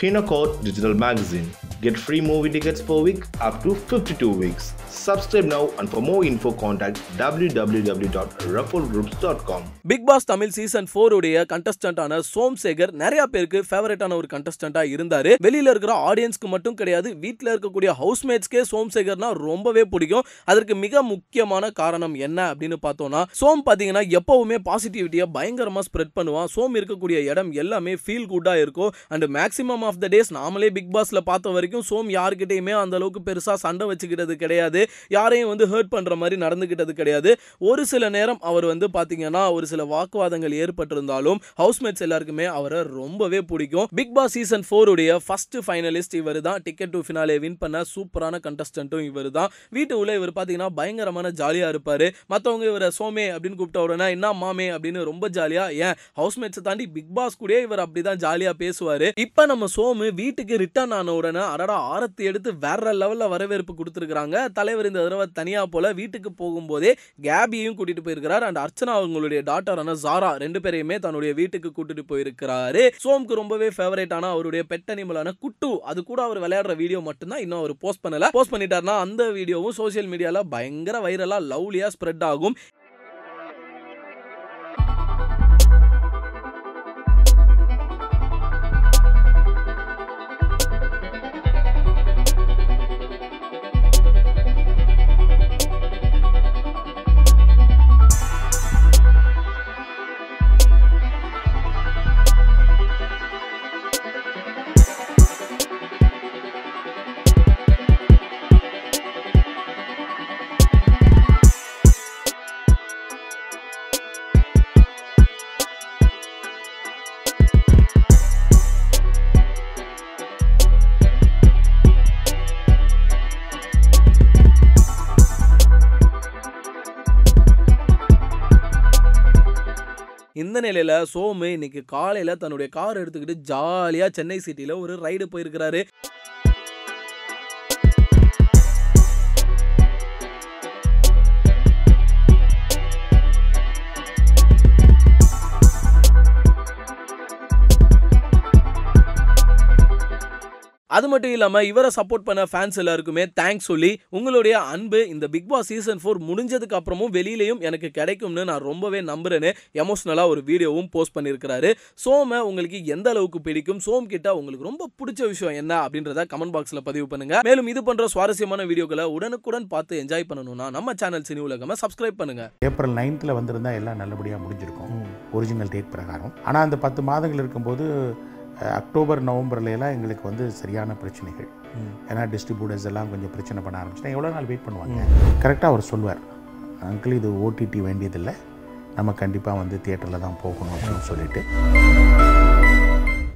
Kinocourt Digital Magazine. Get free movie tickets per week up to 52 weeks. Subscribe now and for more info contact www.rufflegroups.com. Bigg Boss Tamil season four உடைய கண்டஸ்டன்டான சோம் சேகர் நிறைய பேருக்கு ஃபேவரட்டான ஒரு கண்டஸ்டன்டா இருந்தாரு வெளியில இருக்கிற ஆடியன்ஸ்க்கு மட்டும் கிடையாது வீட்டில் இருக்கக்கூடிய ஹவுஸ்மேட்ஸ்க்கே சோம் சேகர்னா ரொம்பவே பிடிக்கும் அதற்கு மிக முக்கியமான காரணம் என்ன அப்படின்னு பார்த்தோம்னா சோம் பார்த்தீங்கன்னா எப்பவுமே பாசிட்டிவிட்டியை பயங்கரமா ஸ்ப்ரெட் பண்ணுவான் சோம் இருக்கக்கூடிய இடம் எல்லாமே ஃபீல் குட்டா இருக்கும் and maximum of the days நாமளே பிக் பாஸ்ல பார்த்த வரைக்கும் சோம் யார்கிட்டயுமே அந்த அளவுக்கு பெருசா சண்டை வச்சுக்கிட்டது கிடையாது யாரையும் வந்து ஹர்ட் பண்ற மாதிரி நடந்துக்கிட்டது கிடையாது ஒரு சில நேரம் அவர் வந்து பாத்தீங்கன்னா ஒரு சில வாக்குவாதங்கள் ஏற்பட்டிருந்தாலும் ஹவுஸ்மேட்ஸ் எல்லாருக்குமே அவரை ரொம்பவே பிடிக்கும் பிக் பாஸ் சீசன் ஃபோர் உடைய ஃபர்ஸ்ட் ஃபைனலிஸ்ட் இவர் தான் டிக்கெட் டு ஃபினாலே வின் பண்ண சூப்பரான கண்டஸ்டன்ட்டும் இவர் தான் வீட்டு உள்ள இவர் பாத்தீங்கன்னா பயங்கரமான ஜாலியா இருப்பாரு மத்தவங்க இவரை சோமே அப்படின்னு கூப்பிட்ட உடனே என்ன மாமே அப்படின்னு ரொம்ப ஜாலியா ஏன் ஹவுஸ்மேட்ஸை தாண்டி பிக் பாஸ் கூட இவர் அப்படிதான் ஜாலியா பேசுவாரு இப்ப நம்ம சோமு வீட்டுக்கு ரிட்டர்ன் ஆன உடனே அடடா ஆரத்தி எடுத்து வேற லெவல்ல வரவேற்பு கொடுத்துருக்காங்க தலைவர் இந்த தடவை தனியா போல வீட்டுக்கு போகும்போதே கேபியையும் கூட்டிட்டு போயிருக்கிறார் அண்ட் அர்ச்சனா அவங்களுடைய டாட்டரான ஜாரா ரெண்டு பேரையுமே தன்னுடைய வீட்டுக்கு கூட்டிட்டு போயிருக்கிறாரு சோம்க்கு ரொம்பவே ஃபேவரேட்டான அவருடைய பெட் அனிமலான குட்டு அது கூட அவர் விளையாடுற வீடியோ மட்டும்தான் இன்னும் அவர் போஸ்ட் பண்ணல போஸ்ட் பண்ணிட்டாருன்னா அந்த வீடியோவும் சோஷியல் மீடியால பயங்கர வைரலா லவ்லியா ஸ்ப்ரெட் ஆகும் இந்த நிலையில சோமு இன்னைக்கு காலையில தன்னுடைய கார் எடுத்துக்கிட்டு ஜாலியா சென்னை சிட்டில ஒரு ரைடு போயிருக்கிறாரு அது மட்டும் இல்லாம இவரை சப்போர்ட் பண்ண ஃபேன்ஸ் எல்லாருக்குமே தேங்க்ஸ் சொல்லி உங்களுடைய அன்பு இந்த பிக் பாஸ் சீசன் ஃபோர் முடிஞ்சதுக்கு அப்புறமும் வெளியிலையும் எனக்கு கிடைக்கும்னு நான் ரொம்பவே நம்புறேன்னு எமோஷனலா ஒரு வீடியோவும் போஸ்ட் பண்ணியிருக்கிறாரு சோம உங்களுக்கு எந்த அளவுக்கு பிடிக்கும் சோம் கிட்ட உங்களுக்கு ரொம்ப பிடிச்ச விஷயம் என்ன அப்படின்றத கமெண்ட் பாக்ஸ்ல பதிவு பண்ணுங்க மேலும் இது போன்ற சுவாரஸ்யமான வீடியோக்களை உடனுக்குடன் பார்த்து என்ஜாய் பண்ணணும்னா நம்ம சேனல் சினி உலகமா சப்ஸ்கிரைப் பண்ணுங்க ஏப்ரல் நைன்த்தில் வந்திருந்தா எல்லாம் நல்லபடியாக முடிஞ்சிருக்கும் ஒரிஜினல் டேட் பிரகாரம் ஆனால் அந்த பத்து மாதங்கள் இருக்கும்போது அஹ், அக்டோபர் நவம்பர்ல எல்லாம் எங்களுக்கு வந்து சரியான பிரச்சனைகள் ஏன்னா டிஸ்ட்ரிபியூட்டர்ஸ் எல்லாம் கொஞ்சம் பிரச்சனை பண்ண ஆரம்பிச்சிட்டேன் எவ்வளோ நாள் வெயிட் பண்ணுவாங்க கரெக்டாக அவர் சொல்வார் அங்கிள் இது ஓடிடி வேண்டியதில்லை நம்ம கண்டிப்பாக வந்து தியேட்டரில் தான் போகணும் அப்படின்னு சொல்லிட்டு